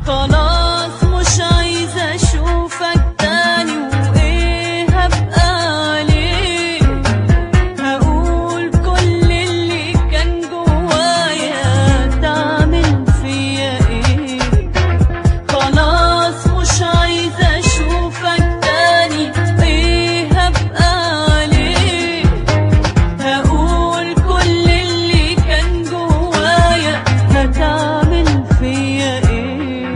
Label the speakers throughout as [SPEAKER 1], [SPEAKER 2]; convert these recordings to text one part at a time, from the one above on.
[SPEAKER 1] خلاص مش عايزة اشوفك تاني وايه هبقى عليه هقول كل اللي كان جوايا تعمل فيا ايه خلاص مش عايزة اشوفك تاني ايه هبقى عليه هقول كل اللي كان جوايا هتعمل فيا ايه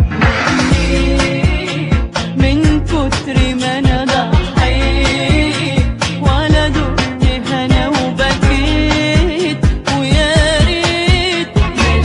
[SPEAKER 1] من كتر ما انا ضحيت ولا دقت هنا وبكيت ويا ريت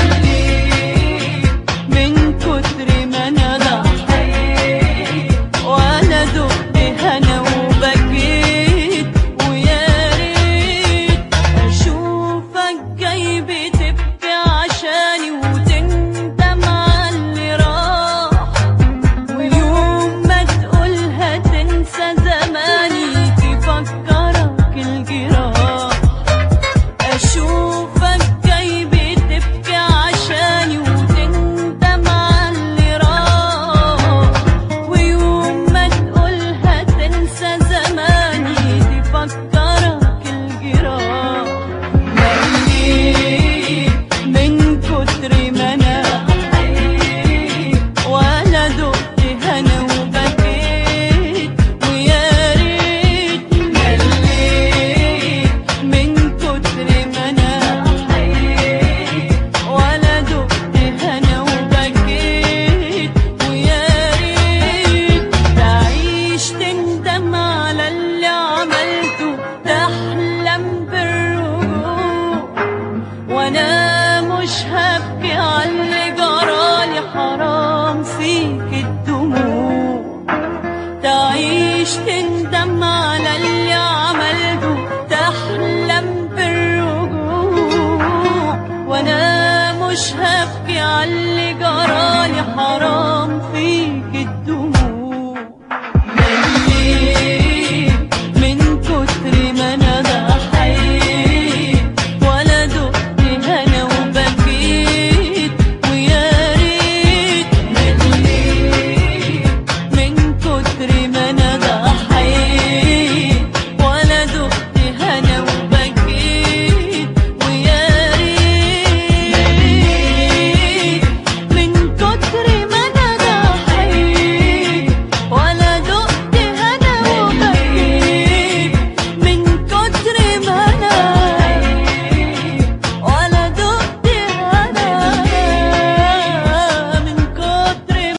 [SPEAKER 1] من كتر ما انا ضحيت ولا دقت هنا وبكيت ويا ريت اشوفك جاي بتبكي عشاني وتندم على اللي راح ويوم ما تقولها تنسى زماني تفكرك الجراح أشوفك جاي بتبكي عشاني وتندم على اللي راح ويوم ما تقولها تنسى زماني تفكرك الجراح مليت من كتر ما أنا ولا دقت هنا وبكيت ويا ريت مليت من كتر ما انا ولا دقت هنا وبكيت ويا ريت تعيش تندم على اللي عملته تحلم بالرجوع وانا مش هبكي على اللي جرالي حرام فيك الدموع تعيش تندم على اللي عملته تحلم بالرجوع وانا مش هبكي على اللي جرالي حرام